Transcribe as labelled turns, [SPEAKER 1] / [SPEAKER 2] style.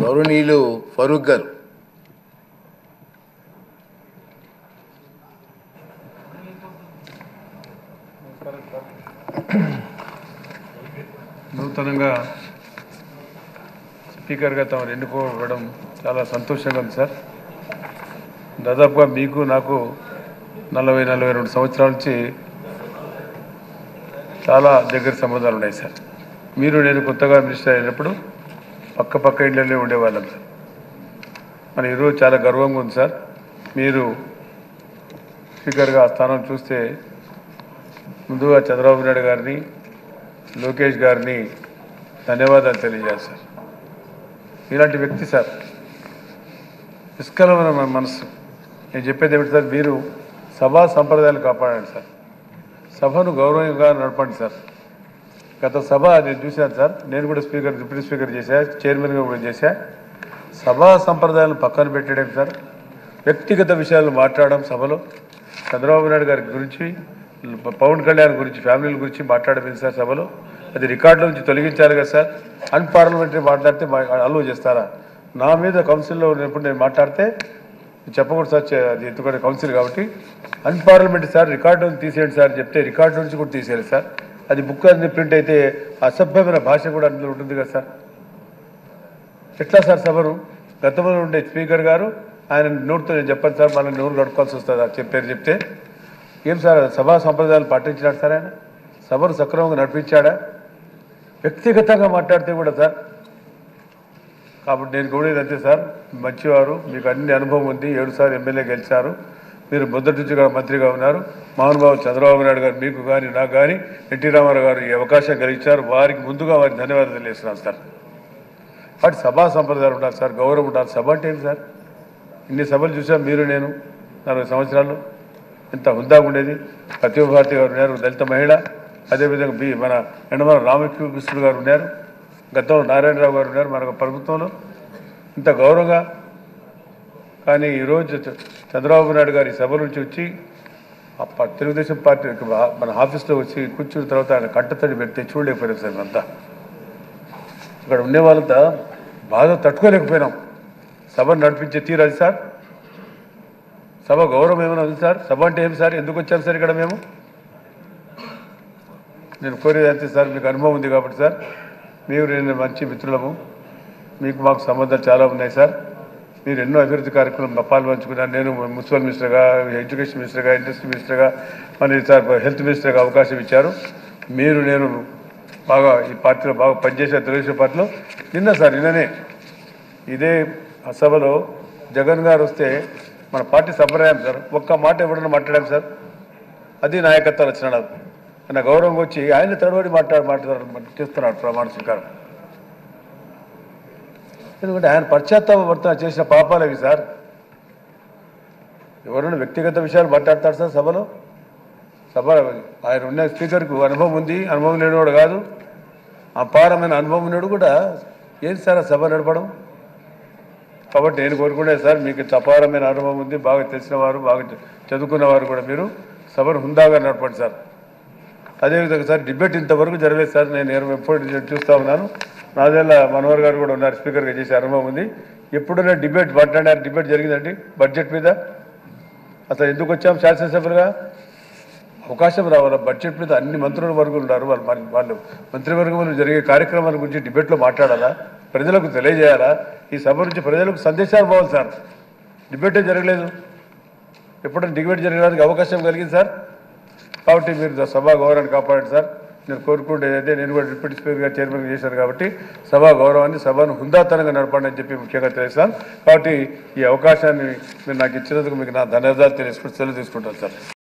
[SPEAKER 1] గౌరవనీయులు ఫరూక్ గారు
[SPEAKER 2] నూతనంగా స్పీకర్గా తమను ఎన్నుకోవడం చాలా సంతోషంగా ఉంది సార్ దాదాపుగా మీకు నాకు నలభై నలభై రెండు సంవత్సరాల నుంచి చాలా దగ్గర సంబంధాలు ఉన్నాయి సార్ మీరు నేను కొత్తగా మినిస్టర్ అయినప్పుడు పక్క పక్క ఇళ్ళనే ఉండేవాళ్ళం సార్ మరి ఈరోజు చాలా గర్వంగా ఉంది సార్ మీరు స్పీకర్గా ఆ స్థానం చూస్తే ముందుగా చంద్రబాబు నాయుడు గారిని లోకేష్ గారిని ధన్యవాదాలు తెలియజేయాలి సార్ ఇలాంటి వ్యక్తి సార్ నిష్కలమైన మన మనసు నేను చెప్పేది ఏమిటి సార్ మీరు సభా సంప్రదాయాలు కాపాడండి సార్ సభను గౌరవంగా నడపండి సార్ గత సభ నేను చూశాను సార్ నేను కూడా స్పీకర్ డిప్యూటీ స్పీకర్ చేశా చైర్మన్గా కూడా చేశా సభా సంప్రదాయాలను పక్కన పెట్టడం సార్ వ్యక్తిగత విషయాలు మాట్లాడడం సభలో చంద్రబాబు నాయుడు గారి గురించి పవన్ కళ్యాణ్ గురించి ఫ్యామిలీల గురించి మాట్లాడడం సార్ సభలో అది రికార్డుల నుంచి తొలగించాలి కదా సార్ అన్పార్లమెంటరీ మాట్లాడితే అలో చేస్తారా నా మీద కౌన్సిల్లో ఉన్నప్పుడు నేను మాట్లాడితే చెప్పకూడదు సార్ చే- అది ఎత్తుకునే కౌన్సిల్ కాబట్టి అన్పార్లమెంటరీ సార్ రికార్డు నుంచి తీసేయండి సార్ చెప్తే రికార్డు నుంచి కూడా తీసేయాలి సార్ అది బుక్ అన్ని ప్రింట్ అయితే అసభ్యమైన భాష కూడా అందులో ఉంటుంది కదా సార్ ఎట్లా సార్ సభను గతంలో ఉండే స్పీకర్ గారు ఆయన నోటితో నేను చెప్పాను సార్ మళ్ళీ నోరు కడుక్కోవాల్సి వస్తుంది అది చెప్పారు చెప్తే ఏం సార్ సభా సంప్రదాయాలు పాటించినాడు సార్ ఆయన సభను సక్రమంగా నడిపించాడా వ్యక్తిగతంగా మాట్లాడితే కూడా సార్ కాబట్టి నేను కూడా అంతే సార్ మంచివారు మీకు అన్ని అనుభవం ఉంది ఏడు సార్లు ఎమ్మెల్యే గెలిచారు మీరు మొదటి నుంచి కూడా మంత్రిగా ఉన్నారు మహానుభావు చంద్రబాబు నాయుడు గారు మీకు కానీ నాకు కానీ ఎన్టీ రామారావు గారు ఈ అవకాశం కలిగించారు వారికి ముందుగా వారికి ధన్యవాదాలు తెలియజేస్తున్నాను సార్ వాటి సభా సంప్రదాయాలు ఉండాలి సార్ గౌరవం ఉండాలి సభ అంటే ఏంటి సార్ ఇన్ని సభలు చూసాం మీరు నేను నలభై సంవత్సరాలు ఎంత హుందాగా ఉండేది ప్రతిభ భారతి గారు ఉన్నారు దళిత మహిళ అదేవిధంగా బి మన ఎండమల రామకృష్ణుడు గారు ఉన్నారు గతంలో నారాయణరావు గారు ఉన్నారు మన ప్రభుత్వంలో ఇంత గౌరవంగా కానీ ఈరోజు చ- చంద్రబాబు నాయుడు గారి సభ నుంచి వచ్చి ఆ ప- తెలుగుదేశం పార్టీ మన ఆఫీస్లో వచ్చి కూర్చున్న తర్వాత ఆయన కంటతడి పెడితే చూడలేకపోయారు సార్ అంతా ఇక్కడ ఉండే వాళ్ళంతా బాధ తట్టుకోలేకపోయినాం సభను నడిపించే తీరు అది సార్ సభ గౌరవం ఏమైనా ఉంది సార్ సభ అంటే ఏం సార్ ఎందుకు వచ్చాం సార్ ఇక్కడ మేము నేను కోరేది అంతే సార్ మీకు అనుభవం ఉంది కాబట్టి సార్ మీరు నేను మంచి మిత్రులము మీకు మాకు సంబంధాలు చాలా ఉన్నాయి సార్ మీరు ఎన్నో అభివృద్ధి కార్యక్రమం పాల్పంచుకున్నారు నేను మున్సిపల్ మినిస్టర్గా ఎడ్యుకేషన్ మినిస్టర్గా ఇండస్ట్రీ మినిస్టర్గా మరి సార్ హెల్త్ మినిస్టర్గా అవకాశం ఇచ్చారు మీరు నేను బాగా ఈ పార్టీలో బాగా పనిచేసే తెలుగుదేశం పార్టీలో నిన్న సార్ నిన్ననే ఇదే సభలో జగన్ గారు వస్తే మన పార్టీ సంప్రదాయం సార్ ఒక్క మాట ఎవడన్నా మాట్లాడాం సార్ అది నాయకత్వాలు వచ్చినాడు ఆయన గౌరవంగా వచ్చి ఆయన తడబడి మాట్లాడు మాట్లాడు చేస్తున్నాడు ప్రమాణ స్వీకారం ఎందుకంటే ఆయన పశ్చాత్తాపడుతున్న చేసిన పాపాలు అవి సార్ ఎవరైనా వ్యక్తిగత విషయాలు మాట్లాడతారు సార్ సభలో సభ ఆయన ఉన్న స్పీకర్కు అనుభవం ఉంది అనుభవం లేనివాడు కాదు అపారమైన అనుభవం ఉన్నాడు కూడా ఏంటి సార్ ఆ సభ నడపడం కాబట్టి నేను కోరుకునేది సార్ మీకు ఇంత అపారమైన అనుభవం ఉంది బాగా తెలిసిన వారు బాగా చ- చదువుకున్న వారు కూడా మీరు సభను హుందాగా నడపండి సార్ అదేవిధంగా సార్ డిబేట్ ఇంతవరకు జరగలేదు సార్ నేను నేను ఎప్పుడు చూస్తా ఉన్నాను నాదేళ్ళ మనోహర్ గారు కూడా ఉన్నారు స్పీకర్గా చేసే అనుభవం ఉంది ఎప్పుడైనా డిబేట్ మాట్లాడారు డిబేట్ జరిగిందండి బడ్జెట్ మీద అసలు ఎందుకు వచ్చాం శాసనసభ్యులుగా అవకాశం రావాలి బడ్జెట్ మీద అన్ని మంత్రుల వర్గులు ఉన్నారు వాళ్ళు మరి వాళ్ళు మంత్రివర్గంలో జరిగే కార్యక్రమాల గురించి డిబేట్లో మాట్లాడాలా ప్రజలకు తెలియజేయాలా ఈ సభ నుంచి ప్రజలకు సందేశాలు పోవాలి సార్ డిబేటే జరగలేదు ఎప్పుడైనా డిబేట్ జరగడానికి అవకాశం కలిగింది సార్ కాబట్టి మీరు ద- సభా గౌరవాన్ని కాపాడండి సార్ నేను కోరుకుంటే అయితే నేను కూడా డిప్యూటీ స్పీకర్గా చైర్మన్ చేశాను కాబట్టి సభా గౌరవాన్ని సభను హుందాతనంగా నడపండి అని చెప్పి ముఖ్యంగా తెలియజేస్తాను కాబట్టి ఈ అవకాశాన్ని మీరు నాకు ఇచ్చినందుకు మీకు నా ధన్యవాదాలు తెలియజేసుకుంటూ సెలవు తీసుకుంటాను సార్